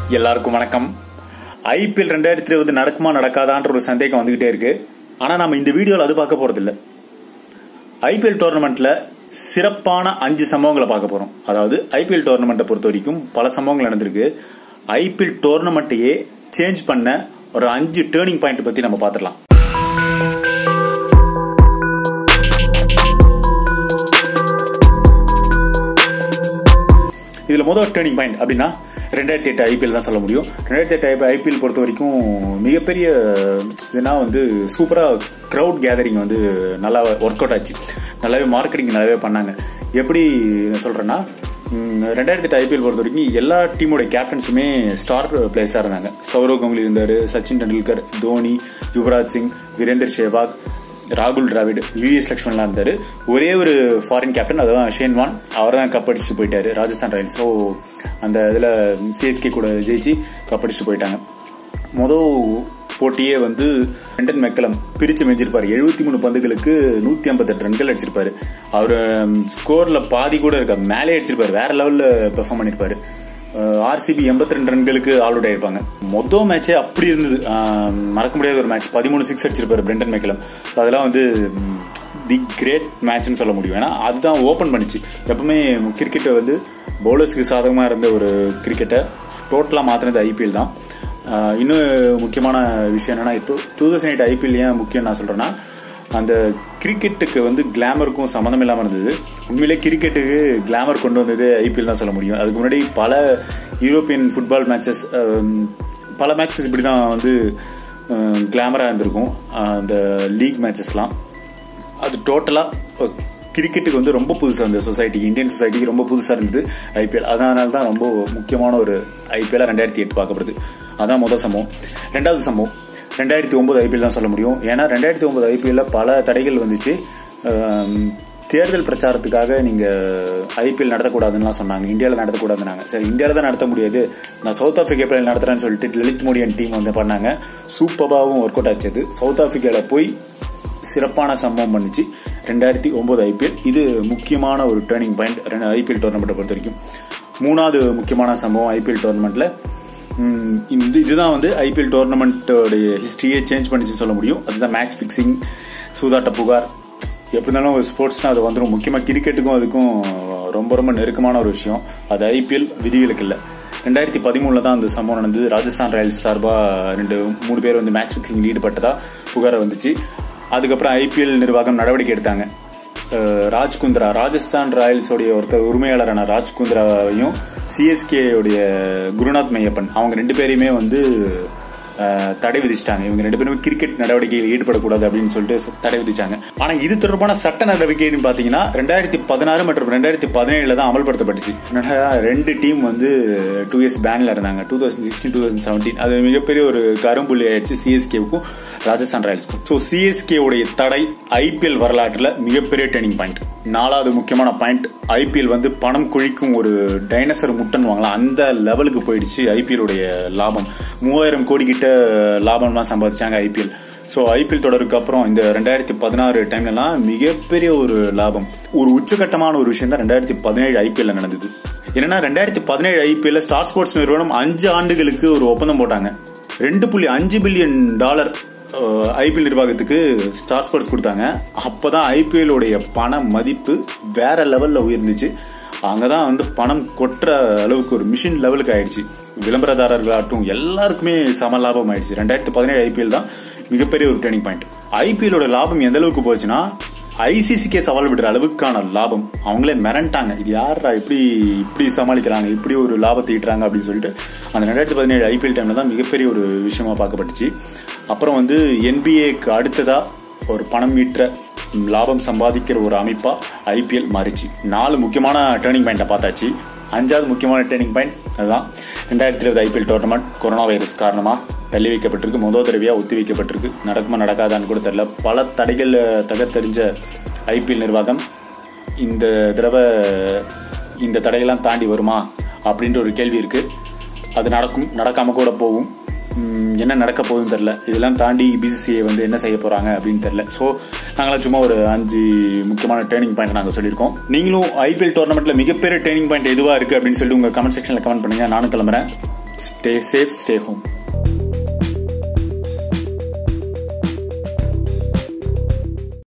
எல்லாருக்கும் வணக்கம் ஐபிஎல் ரெண்டாயிரத்தி இருபது நடக்குமா நடக்காதான்ற ஒரு சந்தேகம் வந்துகிட்டே இருக்கு ஆனா நம்ம இந்த வீடியோல அது பார்க்க போறது இல்ல ஐபிஎல் டோர்னமெண்ட்ல சிறப்பான அஞ்சு சம்பவங்களை பார்க்க போறோம் அதாவது ஐபிஎல் டோர்னமெண்ட்டை பொறுத்த வரைக்கும் பல சம்பவங்கள் நடந்திருக்கு ஐபிஎல் டோர்னமெண்ட்டையே சேஞ்ச் பண்ண ஒரு அஞ்சு டேர்னிங் பாயிண்ட் பத்தி நம்ம பார்த்துடலாம் இதுல முதல் டேர்னிங் பாயிண்ட் அப்படின்னா ரெண்டாயிரத்தி எட்டு ஐபிஎல் தான் சொல்ல முடியும் ரெண்டாயிரத்தி எட்டு ஐபிஎல் பொறுத்த வரைக்கும் மிகப்பெரிய இதுனா வந்து சூப்பரா க்ரௌட் கேதரிங் வந்து நல்லா ஒர்க் அவுட் ஆச்சு நல்லாவே மார்க்கெட்டிங் நல்லாவே பண்ணாங்க எப்படி நான் சொல்றேன்னா ம், ரெண்டாயிரத்தி எட்டு ஐபிஎல் பொறுத்த வரைக்கும் எல்லா டீமோட கேப்டன்ஸுமே ஸ்டார் பிளேயர்ஸா இருந்தாங்க சௌரவ் கங்குலி இருந்தாரு சச்சின் டெண்டுல்கர் தோனி யுவராஜ் சிங் வீரேந்தர் சேவாக் ராகுல் டிராவிட் விஎஸ் லக்ஷ்மண்லாம் இருந்தாரு ஒரே ஒரு ஃபாரின் கேப்டன் அதுதான் ஷேன் வான் அவர் தான் கப் அடிச்சுட்டு போயிட்டாரு ராஜஸ்தான் ராயல்ஸ் ஸோ அந்த இதுல சிஎஸ்கே கூட ஜெயிச்சு கப் அடிச்சுட்டு போயிட்டாங்க மொதல் போட்டியே வந்து ரெண்டன் மெக்கலம் பிரிச்சு மேய்ஞ்சிருப்பாரு எழுபத்தி மூணு பந்துகளுக்கு நூத்தி ஐம்பத்தெட்டு ரன்கள் அடிச்சிருப்பாரு அவர் ஸ்கோர்ல பாதி கூட இருக்க மேலே அடிச்சிருப்பாரு வேற லெவல்ல பெர்ஃபார்ம் பண்ணிருப்பாரு ஆர்சிபி எண்பத்தி ரெண்டு ரன்களுக்கு ஆல் அவுட் ஆயிருப்பாங்க மொதல் மேட்சே அப்படி இருந்தது ஆஹ் மறக்க முடியாத ஒரு மேட்ச் பதிமூணு சிக்ஸ் அடிச்சிருப்பாரு பிரெண்டன் மேக்கலம் அதெல்லாம் வந்து தி கிரேட் மேட்ச்னு சொல்ல முடியும் ஏன்னா அதுதான் ஓபன் பண்ணிச்சு எப்பவுமே கிரிக்கெட்டை வந்து பவுலர்ஸ்க்கு சாதகமா இருந்த ஒரு கிரிக்கெட்டை டோட்டலா மாத்தினது ஐபிஎல் தான் ஆஹ் இன்னும் முக்கியமான விஷயம் என்னன்னா இப்போ டூ தௌசண்ட் எயிட் ஐபிஎல் ஏன் முக்கியம் நான் சொல்றேன்னா அந்த கிரிக்கெட்டுக்கு வந்து கிளாமருக்கும் சம்மந்தம் இல்லாம இருந்தது உண்மையிலே கிரிக்கெட்டுக்கு கிளாமர் கொண்டு வந்தது ஐபிஎல் தான் சொல்ல முடியும் அதுக்கு முன்னாடி பல யூரோப்பியன் ஃபுட்பால் மேட்சஸ் பல மேட்சஸ் இப்படி தான் வந்து கிளாமரா இருந்திருக்கும் ஆஹ் அந்த லீக் மேட்சஸ்லாம் அது டோட்டலா கிரிக்கெட்டுக்கு வந்து ரொம்ப புதுசா இருந்தது சொசைட்டி இந்தியன் சொசைட்டிக்கு ரொம்ப புதுசா இருந்தது ஐபிஎல் அதனால தான் ரொம்ப முக்கியமான ஒரு ஐபிஎல் ரெண்டாயிரத்தி எட்டு பார்க்கப்படுது அதான் முதல் சம்பவம் ரெண்டாவது சம்பவம் ரெண்டாயிரத்தி ஒன்பது ஐபிஎல் தான் சொல்ல முடியும் ஏன்னா ரெண்டாயிரத்தி ஒன்பது ஐபிஎல்ல பல தடைகள் வந்துச்சு ஆம், தேர்தல் பிரச்சாரத்துக்காக நீங்க ஐபிஎல் நடத்தக்கூடாதுன்னு சொன்னாங்க இந்தியாவில் நடத்தக்கூடாதுனாங்க சரி இந்தியாவில் தான் நடத்த முடியாது நான் சவுத் ஆப்பிரிக்கா நடத்துறேன்னு சொல்லிட்டு லலித் மோடியன் டீம் வந்து பண்ணாங்க சூப்பராகவும் ஒர்க் அவுட் ஆச்சு அது சவுத் ஆப்பிரிக்கால போய் சிறப்பான சம்பவம் பண்ணுச்சு ரெண்டாயிரத்தி ஒன்பது ஐபிஎல் இது முக்கியமான ஒரு டேர்னிங் பாயிண்ட் ஐபிஎல் டோர்னமெண்ட்டை பொறுத்த வரைக்கும் மூணாவது முக்கியமான சம்பவம் ஐபிஎல் டோர்னமெண்ட்ல ம், இந்த இதுதான் வந்து ஐபிஎல் டோர்னமெண்ட்டோடைய ஹிஸ்டரியே சேஞ்ச் பண்ணிச்சுன்னு சொல்ல முடியும் அதுதான் மேட்ச் ஃபிக்ஸிங் சூதாட்ட புகார் எப்படி இருந்தாலும் ஒரு ஸ்போர்ட்ஸ்னா அது வந்துடும் முக்கியமாக கிரிக்கெட்டுக்கும் அதுக்கும் ரொம்ப ரொம்ப நெருக்கமான ஒரு விஷயம் அது ஐபிஎல் விதிவிலக்கு இல்லை ரெண்டாயிரத்தி பதிமூணுல தான் அந்த சம்பவம் நடந்தது ராஜஸ்தான் ராயல்ஸ் சார்பா ரெண்டு மூணு பேர் வந்து மேட்ச் ஃபிக்ஸிங் ஈடுபட்டதா புகார் வந்துச்சு அதுக்கப்புறம் ஐபிஎல் நிர்வாகம் நடவடிக்கை எடுத்தாங்க அஹ் ராஜ் குந்த்ரா ராஜஸ்தான் ராயல்ஸோடைய ஒருத்தர் உரிமையாளரான ராஜ் குந்த்ராவையும் சிஎஸ்கே உடைய குருநாத் மையப்பன் அவங்க ரெண்டு பேரையுமே வந்து அஹ், தடை விதிச்சிட்டாங்க இவங்க ரெண்டு பேருமே கிரிக்கெட் நடவடிக்கையில் ஈடுபடக்கூடாது அப்படின்னு சொல்லிட்டு தடை விதிச்சாங்க ஆனா இது தொடர்பான சட்ட நடவடிக்கைன்னு பாத்தீங்கன்னா ரெண்டாயிரத்தி பதினாறு மற்றும் ரெண்டாயிரத்தி பதினேழுல தான் அமல்படுத்தப்பட்டுச்சு என்னடா, ரெண்டு டீம் வந்து டூ இயர்ஸ் பேன்ல இருந்தாங்க two thousand sixteen two thousand seventeen அது மிகப்பெரிய ஒரு கரும்புள்ளி ஆயிடுச்சு சிஎஸ்கேவுக்கும் ராஜஸ்தான் ராயல்ஸ்க்கும் ஸோ சிஎஸ்கே உடைய தடை ஐபிஎல் வரலாற்றுல மிகப்பெரிய டேர்னிங் பாயிண்ட் நாலாவது முக்கியமான பாயிண்ட் ஐபிஎல் வந்து பணம் குழிக்கும் ஒரு டைனசர் முட்டன் வாங்கலாம் அந்த லெவலுக்கு போயிடுச்சு ஐபிஎல் உடைய லாபம் மூவாயிரம் கோடி கிட்ட லாபம்லாம் சம்பாதிச்சாங்க ஐபிஎல் ஸோ ஐபிஎல் தொடருக்கு அப்புறம் இந்த ரெண்டாயிரத்தி பதினாறு டைம்லலாம் மிகப்பெரிய ஒரு லாபம் ஒரு உச்சகட்டமான ஒரு விஷயம் தான் ரெண்டாயிரத்தி பதினேழு ஐபிஎல்ல நடந்தது என்னன்னா ரெண்டாயிரத்தி பதினேழு ஐபிஎல்ல ஸ்டார் ஸ்போர்ட்ஸ் நிறுவனம் அஞ்சு ஆண்டுகளுக்கு ஒரு ஒப்பந்தம் போட்டாங்க ரெண்டு புள்ளி அஞ்சு பில்லியன் டாலர் ஐபிஎல் நிர்வாகத்துக்கு ஸ்டார் ஸ்போர்ட்ஸ் கொடுத்தாங்க அப்பதான் ஐபிஎல் உடைய பண மதிப்பு வேற லெவல்ல உயர்ந்துச்சு அங்கதான் வந்து பணம் கொட்டுற அளவுக்கு ஒரு மிஷின் லெவலுக்கு ஆயிடுச்சு விளம்பரதாரர்களாகட்டும் எல்லாருக்குமே சம லாபம் ஆயிடுச்சு ரெண்டாயிரத்தி பதினேழு ஐபிஎல் தான் மிகப்பெரிய ஒரு டேர்னிங் பாயிண்ட் ஐபிஎலோட லாபம் எந்த அளவுக்கு போச்சுன்னா ஐசிசிக்கே சவால் விடுற அளவுக்கான லாபம் அவங்களே மிரண்டாங்க இது யாரா இப்படி இப்படி சமாளிக்கிறாங்க இப்படி ஒரு லாபத்தை ஈட்டுறாங்க அப்படின்னு சொல்லிட்டு அந்த ரெண்டாயிரத்தி பதினேழு ஐபிஎல் டைம்ல தான் மிகப்பெரிய ஒரு விஷயமா பார்க்கப்பட்டுச்சு அப்புறம் வந்து என்பிஏக்கு அடுத்ததா ஒரு பணம் ஈட்டுற லாபம் சம்பாதிக்கிற ஒரு அமைப்பா ஐபிஎல் மாறிச்சு நாலு முக்கியமான டேர்னிங் பாயிண்ட பார்த்தாச்சு அஞ்சாவது முக்கியமான டேர்னிங் பாயிண்ட் அதுதான் ரெண்டாயிரத்தி இருபது ஐபிஎல் டோர்னமெண்ட் கொரோனா வைரஸ் காரணமா தள்ளி வைக்கப்பட்டிருக்கு முதல் தடவையா ஒத்தி வைக்கப்பட்டிருக்கு நடக்குமா நடக்காதான்னு கூட தெரியல பல தடைகள் தகர்த்தெறிஞ்ச ஐபிஎல் நிர்வாகம் இந்த தடவை இந்த தடையெல்லாம் தாண்டி வருமா அப்படின்ற ஒரு கேள்வி இருக்கு அது நடக்கும் நடக்காம கூட போகும் உம், என்ன நடக்க போகுதுன்னு தெரியல இதெல்லாம் தாண்டி பிசிசிஐ வந்து என்ன செய்ய போறாங்க அப்படின்னு தெரியல ஸோ நாங்களாம் சும்மா ஒரு அஞ்சு முக்கியமான டேர்னிங் பாயிண்ட் நாங்கள் சொல்லியிருக்கோம் நீங்களும் ஐபிஎல் டோர்னமெண்ட்ல மிகப்பெரிய டேர்னிங் பாயிண்ட் எதுவா இருக்கு அப்படின்னு சொல்லி உங்க கமெண்ட் செக்ஷன்ல கமெண்ட் பண்ணுங்க நானும் கிளம்புறேன் ஸ்டே சேஃப் ஸ்டே ஹோம்